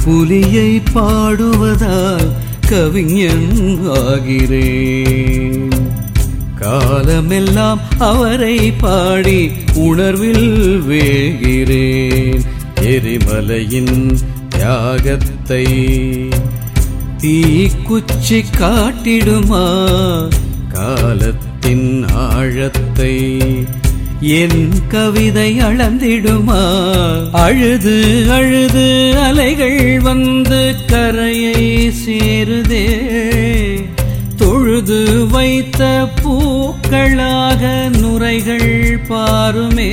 கரும்புலியை பாடுவதால் கவிஞன் ஆகிறேன் காலமெல்லாம் அவரை பாடி உணர்வில் வேகிறேன் எரிமலையின் தியாகத்தை தீக்குச்சி காட்டிடுமா காலத்தின் ஆழத்தை என் கவிதை அளந்திடுமா அழுது அழுது அலைகள் வந்து கரையை சேருதே தொழுது வைத்த பூக்களாக நுரைகள் பாருமே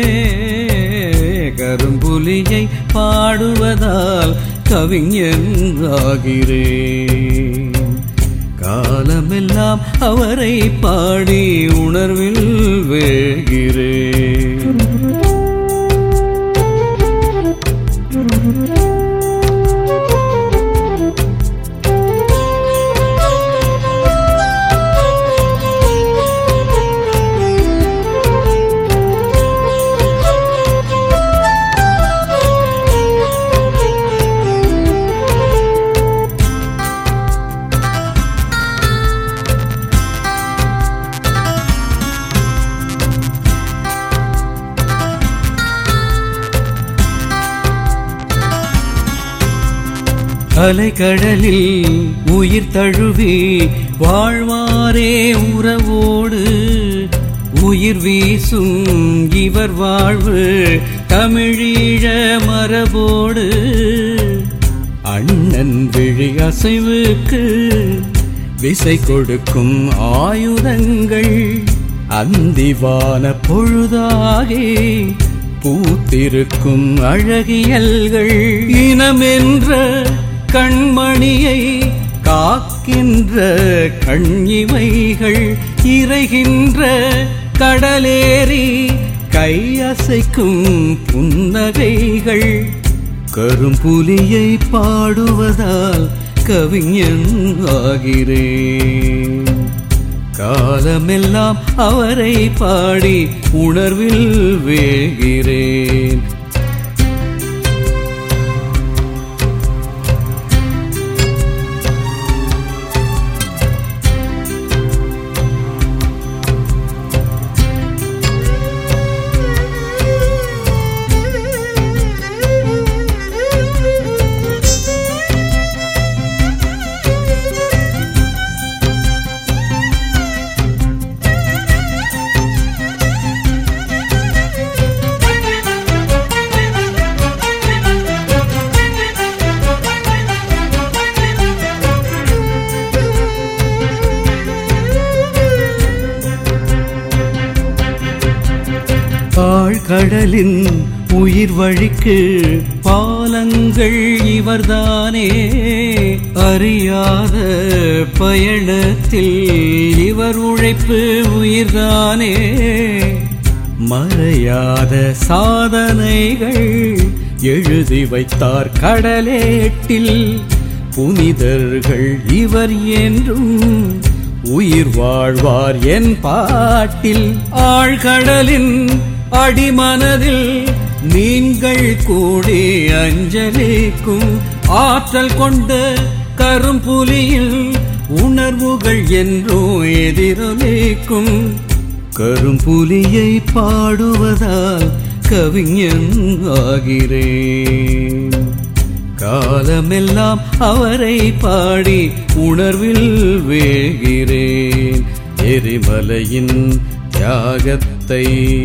கரும்புலியை பாடுவதால் கவிஞன் ஆகிறேன் காலமெல்லாம் அவரை பாடி உணர்வில் வேகிறேன் அலைக்கடலில் உயிர் தழுவி வாழ்வாரே உறவோடு உயிர் வீசும் இவர் வாழ்வு தமிழீழ மரபோடு அண்ணன் விழி அசைவுக்கு விசை கொடுக்கும் ஆயுதங்கள் அந்திவான பொழுதாகி பூத்திருக்கும் அழகியல்கள் இனமென்ற கண்மணியை காக்கின்ற கண்ணிமைகள் இறைகின்ற கடலேறி கையசைக்கும் புன்னகைகள் கரும்புலியை பாடுவதால் கவிஞன் ஆகிறேன் காலமெல்லாம் அவரை பாடி உணர்வில் வேகிறேன் ஆழ்கடலின் உயிர் வழிக்கு பாலங்கள் இவர்தானே அறியாத பயணத்தில் இவர் உழைப்பு உயிர்தானே மறையாத சாதனைகள் எழுதி வைத்தார் கடலேட்டில் புனிதர்கள் இவர் என்றும் உயிர் வாழ்வார் என் பாட்டில் ஆழ்கடலின் அடிமனதில் நீங்கள் கூடி அஞ்சலிக்கும் ஆற்றல் கொண்ட கரும்புலியில் உணர்வுகள் என்றோ எதிரொலிக்கும் கரும்புலியை பாடுவதால் கவிஞன் ஆகிறேன் காலமெல்லாம் அவரை பாடி உணர்வில் வேகிறேன் எரிமலையின் தியாகத்தை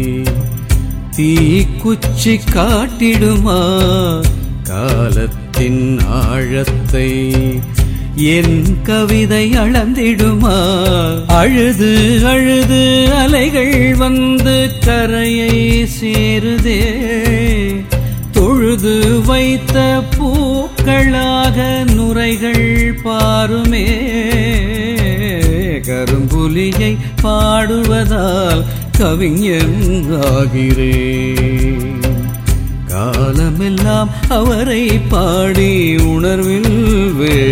தீக்குச்சி காட்டிடுமா காலத்தின் ஆழத்தை என் கவிதை அளந்திடுமா அழுது அழுது அலைகள் வந்து கரையை சேருதே தொழுது வைத்த பூக்களாக நுரைகள் பாருமே கரும்புலியை பாடுவதால் கவிஞன் ஆகிறேன் காலமெல்லாம் அவரை பாடி உணர்வில் வே